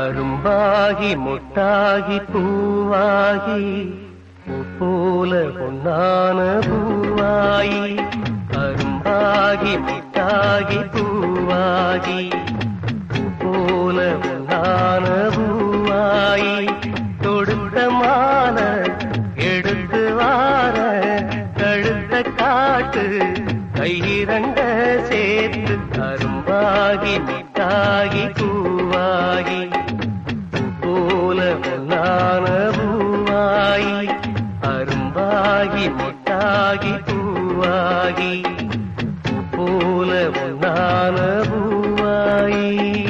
அரும்பாகி முட்டாகி பூவாகி பூ போல பொன்னான பூவாயி அரும்பாகி முட்டாகி பூவாகி பூ போல பொன்னான பூவாயி தொடுத்த மாலை எடுத்து வார கழுத்த காட்டு கையிரண்ட சேர்த்து அரும்பாகி மிட்டாகி பூவாகி போல பொன்னான பூவாயி அரும்பாகி முட்டாகி பூவாகி போல பொன்னான பூவாயி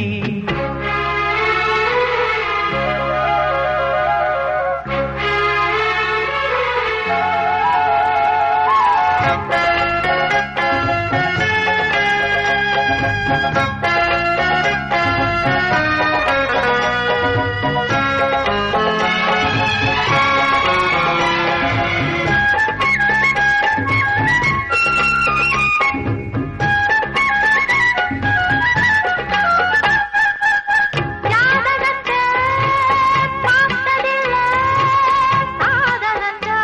ஜாதகத்தை பார்த்ததில்ல காதலன்ற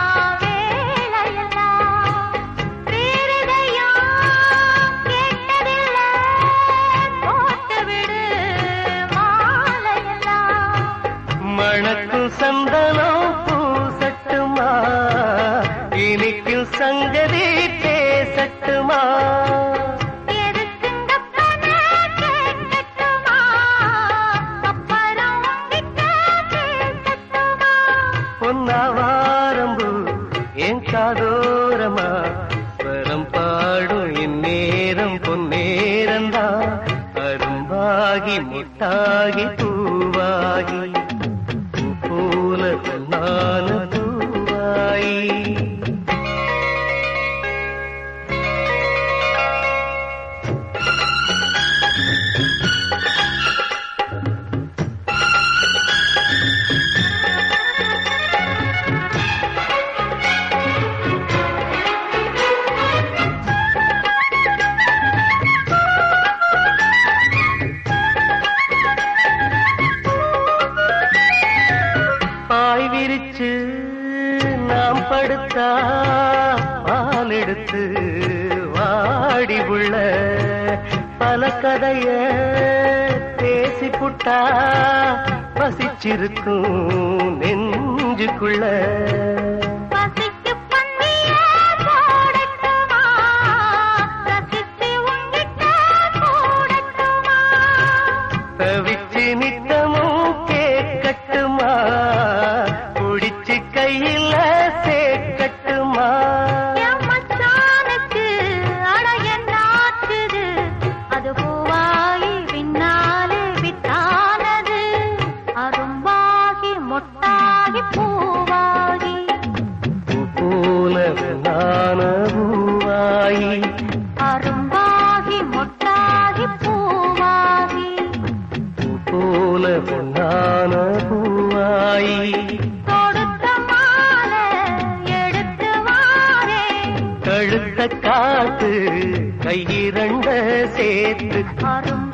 வேளையெல்லாம் வேறெதையும் கேட்டதில்ல போட்டு விடு மாலையெல்லாம் மணக்கும் சந்தனம் பூசட்டுமா இனிக்கும் சங்கதி பேசட்டுமா எதுக்குங்க பண கேட்கட்டுமா அப்புறம் உங்கிட்ட பேசட்டுமா பொன்னாவாரம்பு என் காதோரமா ஸ்வரம் பாடும் இந்நேரம் பொன்னேரந்தா அரும்பாகி முட்டாகி பூவாகி பூ போல பொன்னான பூவாயி பாய் விரிச்சு நாம் படுத்தா பால் எடுத்து வாடி உள்ள பல கதைய பேசி புட்டா பசிச்சிருக்கும் நெஞ்சுக்குள்ள பசிக்கு பந்திய போடட்டுமா ரசித்து உங்கிட்ட போடட்டுமா தவிச்சு நித்தமும் கேட்கட்டுமா குடிச்சு கையில சேர்க்கட்டுமா என் மச்சானுக்கு அட என்னாச்சுது அது பூவாகி பின்னாலே வித்தானது அரும்பாகி மொட்டாகி பூவாகி பூ போல நான பூவாயி அரும்பாகி மொட்டாகி பூவாகி பூ போல பொன்னான பூவாயி தொடுத்த மாலை எடுத்து வாரே கழுத்த காத்து கையிரண்ட சேர்த்து அரும்